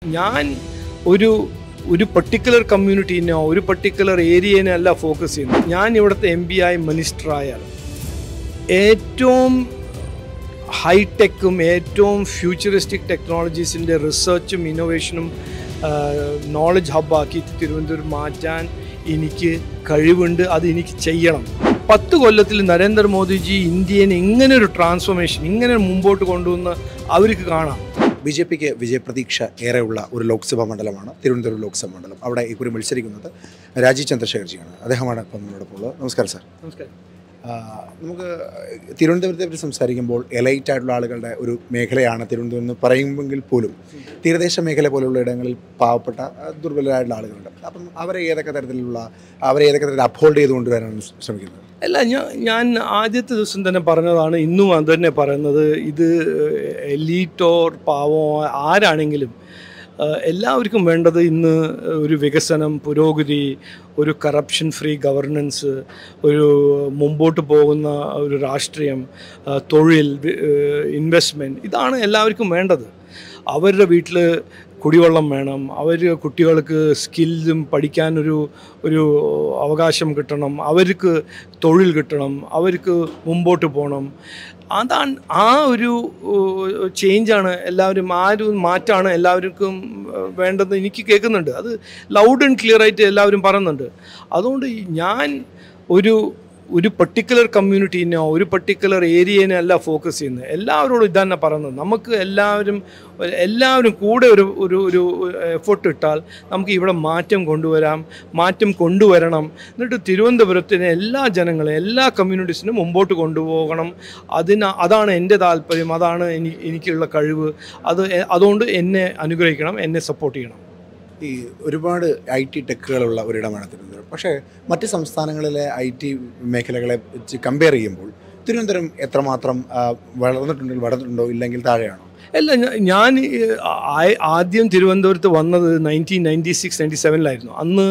ഞാൻ ഒരു ഒരു പർട്ടിക്കുലർ കമ്മ്യൂണിറ്റീനോ ഒരു പർട്ടിക്കുലർ ഏരിയനെ അല്ല ഫോക്കസ് ചെയ്യുന്നത് ഞാൻ ഇവിടുത്തെ എം പി ആയി മിനിസ്റ്റർ ആയാൽ ഏറ്റവും ഹൈടെക്കും ഏറ്റവും ഫ്യൂച്ചറിസ്റ്റിക് ടെക്നോളജീസിൻ്റെ റിസർച്ചും ഇന്നോവേഷനും നോളജ് ഹബ്ബാക്കി തിരുവനന്തപുരം മാറ്റാൻ എനിക്ക് കഴിവുണ്ട് അത് എനിക്ക് ചെയ്യണം പത്ത് കൊല്ലത്തിൽ നരേന്ദ്രമോദിജി ഇന്ത്യനെ ഇങ്ങനെ ഒരു ട്രാൻസ്ഫോർമേഷൻ ഇങ്ങനെ മുമ്പോട്ട് കൊണ്ടുവന്ന് അവർക്ക് കാണാം ബി ജെ പിക്ക് വിജയപ്രതീക്ഷ ഏറെയുള്ള ഒരു ലോക്സഭാ മണ്ഡലമാണ് തിരുവനന്തപുരം ലോക്സഭാ മണ്ഡലം അവിടെ ഇക്കുറി മത്സരിക്കുന്നത് രാജീവ് ചന്ദ്രശേഖർജിയാണ് അദ്ദേഹമാണ് ഇപ്പം നമ്മളോടൊപ്പം ഉള്ളത് നമസ്കാരം സാർ നമസ്കാരം ആ, നമുക്ക് തിരുവനന്തപുരത്തെ പറ്റി സംസാരിക്കുമ്പോൾ എലൈറ്റ് ആയിട്ടുള്ള ആളുകളുടെ ഒരു മേഖലയാണ് തിരുവനന്തപുരം എന്ന് പറയുമെങ്കിൽ പോലും തീരദേശ മേഖല പോലുള്ള ഇടങ്ങളിൽ പാവപ്പെട്ട ആ, ദുർബലരായിട്ടുള്ള ആളുകളുണ്ട് അപ്പം അവരെ ഏതൊക്കെ തരത്തിലുള്ള അവരെ ഏതൊക്കെ തരത്തിൽ അപ്ഹോൾഡ് ചെയ്ത് കൊണ്ടുവരാനാണ് ശ്രമിക്കുന്നത് അല്ല ഞാൻ ഞാൻ ആദ്യത്തെ ദിവസം തന്നെ പറഞ്ഞതാണ് ഇന്നും അത് തന്നെ പറയുന്നത് ഇത് എലീറ്റോ പാവോ ആരാണെങ്കിലും ഏഹ്, എല്ലാവർക്കും വേണ്ടത് ഇന്ന് ഒരു വികസനം പുരോഗതി ഒരു കറപ്ഷൻ ഫ്രീ ഗവർണൻസ് ഒരു മുമ്പോട്ട് പോകുന്ന ഒരു രാഷ്ട്രീയം ഏഹ്, തൊഴിൽ ഇൻവെസ്റ്റ്മെൻറ്റ് ഇതാണ് എല്ലാവർക്കും വേണ്ടത് അവരുടെ വീട്ടിൽ കുടിവെള്ളം വേണം അവർ കുട്ടികൾക്ക് സ്കില്ലും പഠിക്കാനൊരു ഒരു അവകാശം കിട്ടണം അവർക്ക് തൊഴിൽ കിട്ടണം അവർക്ക് മുമ്പോട്ട് പോകണം അതാണ് ആ ഒരു ചേഞ്ചാണ് എല്ലാവരും ആ ഒരു മാറ്റാണ് എല്ലാവർക്കും ഏഹ്, വേണ്ടത് എനിക്ക് കേൾക്കുന്നുണ്ട് അത് ലൗഡ് ആൻഡ് ക്ലിയർ ആയിട്ട് എല്ലാവരും പറയുന്നുണ്ട് അതുകൊണ്ട് ഈ ഞാൻ ഒരു ഒരു പർട്ടിക്കുലർ കമ്മ്യൂണിറ്റീനോ ഒരു പർട്ടിക്കുലർ ഏരിയനെ അല്ല ഫോക്കസ് ചെയ്യുന്നത് എല്ലാവരോടും ഇതന്നെ പറയുന്നത് നമുക്ക് എല്ലാവരും എല്ലാവരും കൂടെ ഒരു ഒരു ഒരു എഫർട്ട് ഇട്ടാൽ നമുക്ക് ഇവിടെ മാറ്റം കൊണ്ടുവരാം മാറ്റം കൊണ്ടുവരണം എന്നിട്ട് തിരുവനന്തപുരത്തിന് എല്ലാ ജനങ്ങളെയും എല്ലാ കമ്മ്യൂണിറ്റീസിനും മുമ്പോട്ട് കൊണ്ടുപോകണം അതിന് അതാണ് എൻ്റെ താല്പര്യം അതാണ് എനി എനിക്കുള്ള കഴിവ് അത് എ- അതുകൊണ്ട് എന്നെ അനുഗ്രഹിക്കണം എന്നെ സപ്പോർട്ട് ചെയ്യണം ഈ ഒരുപാട് ഐ ടി ടെക്കുകളുള്ള ഒരിടമാണ് തിരുവനന്തപുരം പക്ഷേ മറ്റ് സംസ്ഥാനങ്ങളിലെ ഐ ടി മേഖലകളെ വെച്ച് കമ്പയർ ചെയ്യുമ്പോൾ തിരുവനന്തപുരം എത്രമാത്രം ആ, വളർന്നിട്ടുണ്ടെങ്കിൽ വളർന്നിട്ടുണ്ടോ ഇല്ലെങ്കിൽ താഴെയാണോ അല്ല ഞ- ഞാൻ ഈ ആ- ആദ്യം തിരുവനന്തപുരത്ത് വന്നത് നയൻറ്റീൻ നയൻറ്റി സിക്സ് നയൻറ്റി സെവനിലായിരുന്നു അന്ന്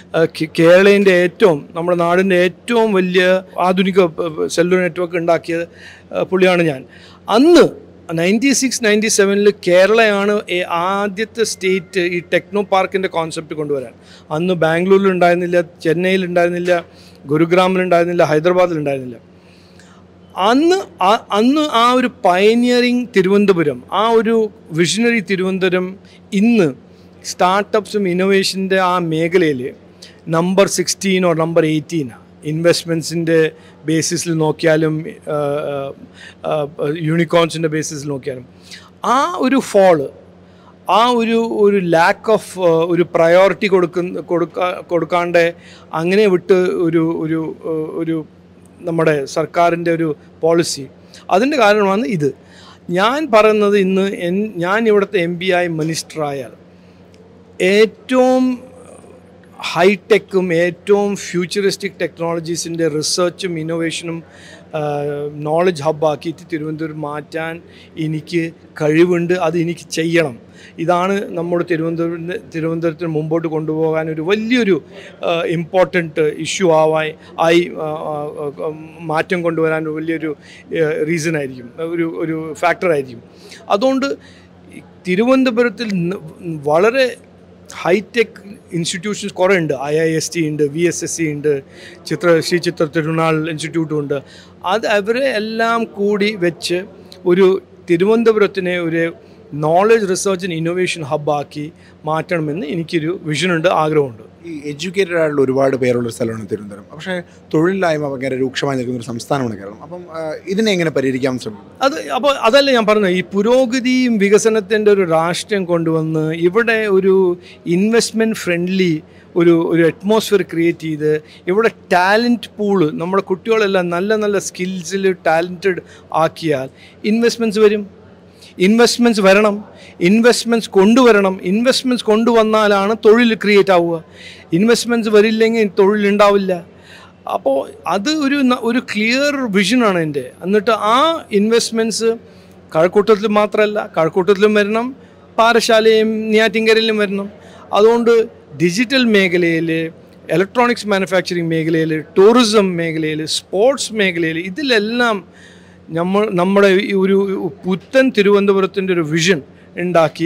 കേരളേൻ്റെ ഏറ്റവും നമ്മുടെ നാടിൻ്റെ ഏറ്റവും വലിയ ആധുനിക സെല്ലുലർ നെറ്റ്വർക്ക് ഉണ്ടാക്കിയ ആ, പുള്ളിയാണ് ഞാൻ അന്ന് നയൻറ്റി സിക്സ് നയൻറ്റി സെവനിൽ കേരളയാണ് ഏ- ആദ്യത്തെ സ്റ്റേറ്റ് ഈ ടെക്നോ പാർക്കിൻ്റെ കോൺസെപ്റ്റ് കൊണ്ടുവരാൻ അന്ന് ബാംഗ്ലൂരിൽ ഉണ്ടായിരുന്നില്ല ചെന്നൈയിൽ ഉണ്ടായിരുന്നില്ല ഗുരുഗ്രാമിൽ ഉണ്ടായിരുന്നില്ല ഹൈദരാബാദിൽ ഉണ്ടായിരുന്നില്ല അന്ന് ആ- അന്ന് ആ ഒരു പയനിയറിങ് തിരുവനന്തപുരം ആ ഒരു വിഷണറി തിരുവനന്തപുരം ഇന്ന് സ്റ്റാർട്ടപ്സും ഇന്നോവേഷൻ്റെ ആ മേഖലയിൽ നമ്പർ സിക്സ്റ്റീനോ നമ്പർ എയ്റ്റീനാണ് ഇൻവെസ്റ്റ്മെൻറ്റ്സിൻ്റെ ബേസിസിൽ നോക്കിയാലും യൂണിക്കോൺസിൻ്റെ ബേസിസിൽ നോക്കിയാലും ആ ഒരു ഫോള് ആ ഒരു ഒരു ലാക്ക് ഓഫ് ഒരു പ്രയോറിറ്റി കൊടുക്കുന്ന കൊടുക്കാ കൊടുക്കാണ്ട് അങ്ങനെ വിട്ട് ഒരു ഒരു ഏഹ്, ഒരു നമ്മുടെ സർക്കാരിൻ്റെ ഒരു പോളിസി അതിൻ്റെ കാരണമാണ് ഇത് ഞാൻ പറയുന്നത് ഇന്ന് എൻ ഞാൻ ഇവിടുത്തെ എം പി ആയി മിനിസ്റ്റർ ആയാൽ ഏറ്റവും ഹൈടെക്കും ഏറ്റവും ഫ്യൂച്ചറിസ്റ്റിക് ടെക്നോളജീസിൻ്റെ റിസർച്ചും ഇന്നോവേഷനും നോളജ് ഹബ്ബാക്കി തിരുവനന്തപുരം മാറ്റാൻ എനിക്ക് കഴിവുണ്ട് അത് എനിക്ക് ചെയ്യണം ഇതാണ് നമ്മുടെ തിരുവനന്തപുരം തിരുവനന്തപുരത്തിന് മുമ്പോട്ട് കൊണ്ടുപോകാൻ ഒരു വലിയൊരു ഇമ്പോർട്ടൻറ്റ് ഇഷ്യൂ ആവാൻ ആയി ആ, ആ, ആ, മാറ്റം കൊണ്ടുവരാൻ ഒരു വലിയൊരു റീസൺ ആയിരിക്കും ഒരു ഒരു ഫാക്ടറായിരിക്കും അതുകൊണ്ട് ഈ തിരുവനന്തപുരത്തിൽ ന- വളരെ ഹൈടെക് ഇൻസ്റ്റിറ്റ്യൂഷൻസ് കുറേ ഉണ്ട് ഐ ഐ എസ് ടി ഉണ്ട് വി എസ് എസ് സി ഉണ്ട് ചിത്ര ശ്രീ ചിത്ര തിരുനാൾ ഇൻസ്റ്റിറ്റ്യൂട്ടും ഉണ്ട് അത് അവരെ എല്ലാം കൂടി വെച്ച് ഒരു തിരുവനന്തപുരത്തിനെ ഒരു നോളജ് റിസർച്ച് ആൻഡ് ഇന്നോവേഷൻ ഹബ്ബാക്കി മാറ്റണമെന്ന് എനിക്കൊരു വിഷനുണ്ട് ആഗ്രഹമുണ്ട് ഈ എഡ്യൂക്കേറ്റഡ് ആയിട്ടുള്ള ഒരുപാട് പേരുള്ള ഒരു സ്ഥലമാണ് തിരുവനന്തപുരം പക്ഷേ തൊഴിലില്ലായ്മ ഭയങ്കര രൂക്ഷമായി നിൽക്കുന്ന ഒരു സംസ്ഥാനമാണ് കേരളം അപ്പം ആ, ഇതിനെ എങ്ങനെ പരിഹരിക്കാൻ ശ്രമിക്കും അത് അപ്പോൾ അതല്ല ഞാൻ പറഞ്ഞത് ഈ പുരോഗതിയും വികസനത്തിൻ്റെ ഒരു രാഷ്ട്രീയം കൊണ്ടുവന്ന് ഇവിടെ ഒരു ഇൻവെസ്റ്റ്മെൻറ്റ് ഫ്രണ്ട്ലി ഒരു ഒരു അറ്റ്മോസ്ഫിയർ ക്രിയേറ്റ് ചെയ്ത് ഇവിടെ ടാലൻറ്റ് പൂള് നമ്മുടെ കുട്ടികളെല്ലാം നല്ല നല്ല സ്കിൽസിൽ ടാലൻറ്റഡ് ആക്കിയാൽ ഇൻവെസ്റ്റ്മെൻറ്റ്സ് വരും ഇൻവെസ്റ്റ്മെൻറ്റ്സ് വരണം ഇൻവെസ്റ്റ്മെൻറ്റ്സ് കൊണ്ടുവരണം ഇൻവെസ്റ്റ്മെൻറ്റ്സ് കൊണ്ടുവന്നാലാണ് തൊഴിൽ ക്രിയേറ്റ് ആവുക ഇൻവെസ്റ്റ്മെൻറ്റ്സ് വരില്ലെങ്കിൽ തൊഴിൽ ഉണ്ടാവില്ല അപ്പോൾ അത് ഒരു ന- ഒരു ക്ലിയർ വിഷനാണ് എൻ്റെ എന്നിട്ട് ആ ഇൻവെസ്റ്റ്മെൻറ്റ്സ് കഴക്കൂട്ടത്തിൽ മാത്രമല്ല കഴക്കൂട്ടത്തിലും വരണം പാറശാലയും നെയ്യാറ്റിൻകരയിലും വരണം അതുകൊണ്ട് ഡിജിറ്റൽ മേഖലയിൽ ഇലക്ട്രോണിക്സ് മാനുഫാക്ചറിങ് മേഖലയിൽ ടൂറിസം മേഖലയിൽ സ്പോർട്സ് മേഖലയിൽ ഇതിലെല്ലാം നമ്മൾ നമ്മുടെ ഈ ഒരു പുത്തൻ തിരുവനന്തപുരത്തിൻ്റെ ഒരു വിഷൻ ഉണ്ടാക്കി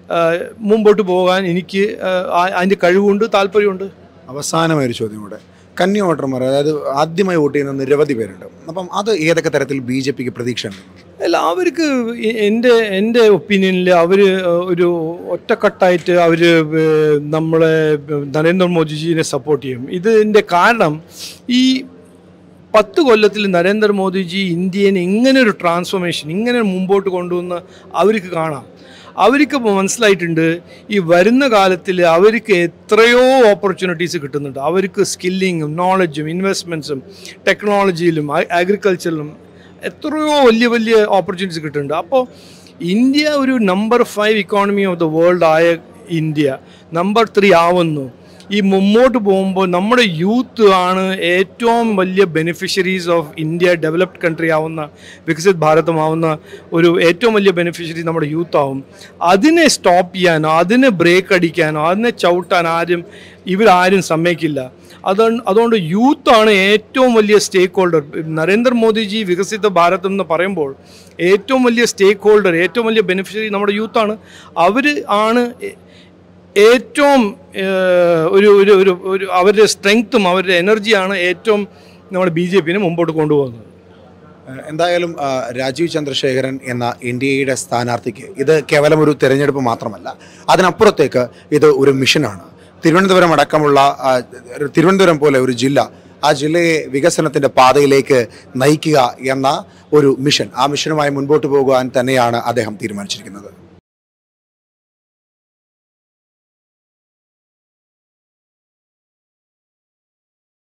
ആ, മുമ്പോട്ട് പോകാൻ എനിക്ക് ആ, അതിൻ്റെ കഴിവുണ്ട് താല്പര്യമുണ്ട് അവസാനമായ ഒരു ചോദ്യം കൂടെ കന്നി വോട്ടർമാർ അതായത് ആദ്യമായി വോട്ട് ചെയ്യുന്ന നിരവധി പേരുണ്ട് അപ്പം അത് ഏതൊക്കെ തരത്തിൽ ബി ജെ പിക്ക് പ്രതീക്ഷയുണ്ട് അല്ല അവർക്ക് എ- എൻ്റെ എൻ്റെ ഒപ്പീനിയനിൽ അവർ ഒരു ഒറ്റക്കെട്ടായിട്ട് അവർ നമ്മളെ നരേന്ദ്രമോദിജീനെ സപ്പോർട്ട് ചെയ്യും ഇതിൻ്റെ കാരണം ഈ പത്ത് കൊല്ലത്തിൽ നരേന്ദ്രമോദിജി ഇന്ത്യനെ ഇങ്ങനെ ഒരു ട്രാൻസ്ഫോർമേഷൻ ഇങ്ങനെ മുമ്പോട്ട് കൊണ്ടുവന്ന് അവർക്ക് കാണാം അവർക്ക് ഇപ്പോൾ മനസ്സിലായിട്ടുണ്ട് ഈ വരുന്ന കാലത്തിൽ അവർക്ക് എത്രയോ ഓപ്പർച്യൂണിറ്റീസ് കിട്ടുന്നുണ്ട് അവർക്ക് സ്കില്ലിങ്ങും നോളജും ഇൻവെസ്റ്റ്മെൻറ്റ്സും ടെക്നോളജിയിലും അഗ്രികൾച്ചറിലും എത്രയോ വലിയ വലിയ ഓപ്പർച്യൂണിറ്റീസ് കിട്ടുന്നുണ്ട് അപ്പോൾ ഇന്ത്യ ഒരു number five economy of the world ആയ ഇന്ത്യ നമ്പർ ത്രീ ആവുന്നു ഈ മുമ്പോട്ട് പോകുമ്പോൾ നമ്മുടെ യൂത്ത് ആണ് ഏറ്റവും വലിയ beneficiaries of India developed country ആവുന്ന വികസിത് ഭാരതമാവുന്ന ഒരു ഏറ്റവും വലിയ ബെനിഫിഷ്യറി നമ്മുടെ യൂത്ത് ആവും അതിനെ സ്റ്റോപ്പ് ചെയ്യാനോ അതിനെ ബ്രേക്ക് അടിക്കാനോ അതിനെ ചവിട്ടാൻ ആരും ഇവരാരും സമ്മതിക്കില്ല അതുകൊണ്ട് അതുകൊണ്ട് യൂത്താണ് ഏറ്റവും വലിയ സ്റ്റേക്ക് ഹോൾഡർ നരേന്ദ്രമോദിജി വികസിത ഭാരതം എന്ന് പറയുമ്പോൾ ഏറ്റവും വലിയ സ്റ്റേക്ക് ഹോൾഡർ ഏറ്റവും വലിയ ബെനിഫിഷ്യറി നമ്മുടെ യൂത്താണ് അവർ ആണ് ഏ- ഏറ്റവും ഏഹ്, ഒരു ഒരു ഒരു ഒരു അവരുടെ സ്ട്രെങ്ത്തും അവരുടെ എനർജിയാണ് ഏറ്റവും നമ്മുടെ ബി ജെ പിനെ മുമ്പോട്ട് കൊണ്ടുപോകുന്നത് ഏഹ് എന്തായാലും ആ, രാജീവ് ചന്ദ്രശേഖരൻ എന്ന ഇന്ത്യയുടെ സ്ഥാനാർത്ഥിക്ക് ഇത് കേവലം ഒരു തെരഞ്ഞെടുപ്പ് മാത്രമല്ല അതിനപ്പുറത്തേക്ക് ഇത് ഒരു മിഷനാണ് തിരുവനന്തപുരം അടക്കമുള്ള ആ, ഒരു തിരുവനന്തപുരം പോലെ ഒരു ജില്ല ആ ജില്ലയെ വികസനത്തിൻ്റെ പാതയിലേക്ക് നയിക്കുക എന്ന ഒരു മിഷൻ ആ മിഷനുമായി മുൻപോട്ട് പോകുവാൻ തന്നെയാണ് അദ്ദേഹം തീരുമാനിച്ചിരിക്കുന്നത്